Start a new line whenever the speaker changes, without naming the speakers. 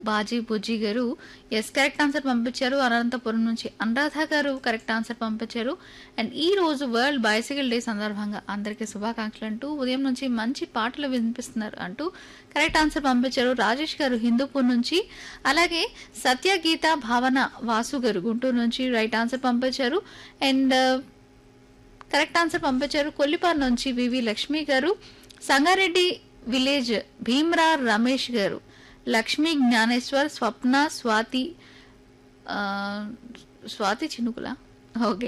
బాజీ బుజ్జి గారు yes correct answer పంపించారు అనంతపురం నుంచి అనురాధ గారు కరెక్ట్ ఆన్సర్ పంపించారు అండ్ ఈ రోజు వరల్డ్ బైసికల్ డే సందర్భంగా అందరికీ శుభాకాంక్షలు అంటూ ఉదయం నుంచి మంచి పాటలు వినిపిస్తున్నారు అంటూ కరెక్ట్ ఆన్సర్ పంపించారు రాజేష్ గారు హిందూపూర్ నుంచి అలాగే సత్య గీత భావన వాసు గారు గుంటూరు నుంచి రైట్ ఆన్సర్ పంపించారు అండ్ కరెక్ట్ ఆన్సర్ పంపించారు కొల్లిపార్ నుంచి వివి లక్ష్మి గారు సంగారెడ్డి విలేజ్ భీమ్రా రమేష్ గారు లక్ష్మీ జ్ఞానేశ్వర్ స్వప్న స్వాతి ఆ, స్వాతి చినుకుల ఓకే